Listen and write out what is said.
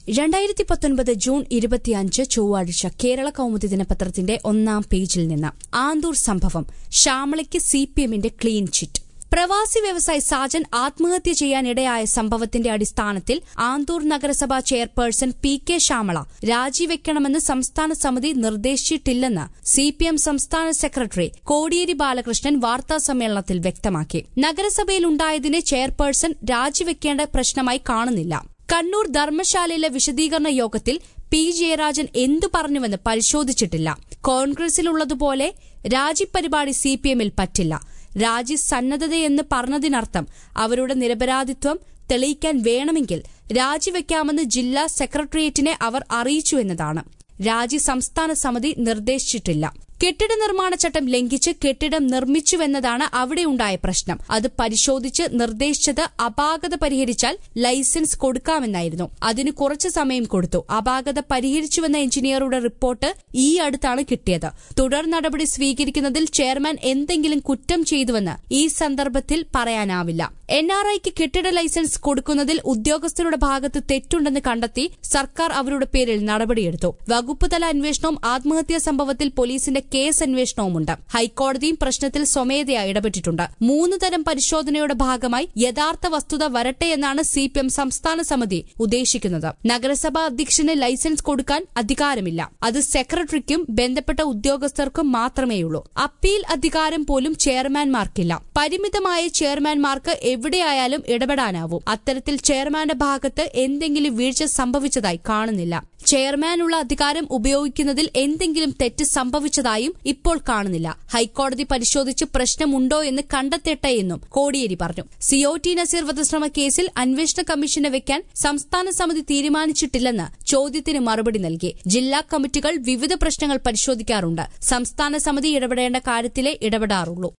രണ്ടായിരത്തി പത്തൊൻപത് ജൂൺ ഇരുപത്തിയഞ്ച് ചൊവ്വാഴ്ച കേരള കൌമുദി ദിനപത്രത്തിന്റെ ഒന്നാം പേജിൽ നിന്ന് ആന്തൂർ സംഭവം ശ്യാമളയ്ക്ക് സി പി എമ്മിന്റെ ക്ലീൻ ചിറ്റ് പ്രവാസി വ്യവസായി സാജൻ ആത്മഹത്യ ചെയ്യാനിടയായ സംഭവത്തിന്റെ അടിസ്ഥാനത്തിൽ ആന്തൂർ നഗരസഭാ ചെയർപേഴ്സൺ പി കെ ശ്യാമള രാജിവെക്കണമെന്ന് സംസ്ഥാന സമിതി നിർദ്ദേശിച്ചിട്ടില്ലെന്ന് സി പി എം സംസ്ഥാന സെക്രട്ടറി കോടിയേരി ബാലകൃഷ്ണൻ വാർത്താസമ്മേളനത്തിൽ വ്യക്തമാക്കി നഗരസഭയിലുണ്ടായതിനെ ചെയർപേഴ്സൺ രാജിവെക്കേണ്ട പ്രശ്നമായി കാണുന്നില്ല കണ്ണൂർ ധർമ്മശാലയിലെ വിശദീകരണ യോഗത്തിൽ പി ജയരാജൻ എന്തു പറഞ്ഞുവെന്ന് പരിശോധിച്ചിട്ടില്ല കോൺഗ്രസിലുള്ളതുപോലെ രാജിപ്പരിപാടി സി പി എമ്മിൽ പറ്റില്ല രാജി സന്നദ്ധതയെന്ന് പറഞ്ഞതിനർത്ഥം അവരുടെ നിരപരാധിത്വം തെളിയിക്കാൻ വേണമെങ്കിൽ രാജിവെക്കാമെന്ന് ജില്ലാ സെക്രട്ടേറിയറ്റിനെ അവർ അറിയിച്ചു എന്നതാണ് രാജി സംസ്ഥാന സമിതി നിർദ്ദേശിച്ചിട്ടില്ല കെട്ടിട നിർമ്മാണ ചട്ടം ലംഘിച്ച് കെട്ടിടം നിർമ്മിച്ചുവെന്നതാണ് അവിടെയുണ്ടായ പ്രശ്നം അത് പരിശോധിച്ച് നിർദ്ദേശിച്ചത് അപാകത പരിഹരിച്ചാൽ ലൈസൻസ് കൊടുക്കാമെന്നായിരുന്നു അതിന് കുറച്ചു സമയം കൊടുത്തു അപാകത പരിഹരിച്ചുവെന്ന എഞ്ചിനീയറുടെ റിപ്പോർട്ട് ഈ അടുത്താണ് കിട്ടിയത് തുടർ നടപടി സ്വീകരിക്കുന്നതിൽ ചെയർമാൻ എന്തെങ്കിലും കുറ്റം ചെയ്തുവെന്ന് ഈ സന്ദർഭത്തിൽ പറയാനാവില്ല എൻ ആർ ഐക്ക് കെട്ടിട ലൈസൻസ് കൊടുക്കുന്നതിൽ ഉദ്യോഗസ്ഥരുടെ ഭാഗത്ത് തെറ്റുണ്ടെന്ന് കണ്ടെത്തി സർക്കാർ അവരുടെ പേരിൽ നടപടിയെടുത്തു വകുപ്പുതല അന്വേഷണവും ആത്മഹത്യാ സംഭവത്തിൽ പോലീസിന്റെ കേസ് അന്വേഷണവുമുണ്ട് ഹൈക്കോടതിയും പ്രശ്നത്തിൽ സ്വമേധയാ ഇടപെട്ടിട്ടുണ്ട് മൂന്ന് തരം പരിശോധനയുടെ ഭാഗമായി യഥാർത്ഥ വസ്തുത വരട്ടെ എന്നാണ് സി പി എം സംസ്ഥാന സമിതി ഉദ്ദേശിക്കുന്നത് നഗരസഭാ അധ്യക്ഷന് ലൈസൻസ് കൊടുക്കാൻ അധികാരമില്ല അത് സെക്രട്ടറിക്കും ബന്ധപ്പെട്ട ഉദ്യോഗസ്ഥർക്കും മാത്രമേയുള്ളൂ അപ്പീൽ അധികാരം പോലും ചെയർമാൻമാർക്കില്ല പരിമിതമായ ചെയർമാൻമാർക്ക് എവിടെയായാലും ഇടപെടാനാവും അത്തരത്തിൽ ചെയർമാന്റെ ഭാഗത്ത് എന്തെങ്കിലും വീഴ്ച സംഭവിച്ചതായി കാണുന്നില്ല ചെയർമാനുള്ള അധികാരം ഉപയോഗിക്കുന്നതിൽ എന്തെങ്കിലും തെറ്റ് സംഭവിച്ചതായും ഇപ്പോൾ കാണുന്നില്ല ഹൈക്കോടതി പരിശോധിച്ച് പ്രശ്നമുണ്ടോ എന്ന് കണ്ടെത്തട്ടെ എന്നും കോടിയേരി പറഞ്ഞു സിഒ ടി നസീർ വധശ്രമ കേസിൽ അന്വേഷണ കമ്മീഷനെ വെക്കാൻ സംസ്ഥാന സമിതി തീരുമാനിച്ചിട്ടില്ലെന്ന് ചോദ്യത്തിന് മറുപടി നൽകി ജില്ലാ കമ്മിറ്റികൾ വിവിധ പ്രശ്നങ്ങൾ പരിശോധിക്കാറുണ്ട് സംസ്ഥാന സമിതി ഇടപെടേണ്ട കാര്യത്തിലേ ഇടപെടാറുള്ളൂ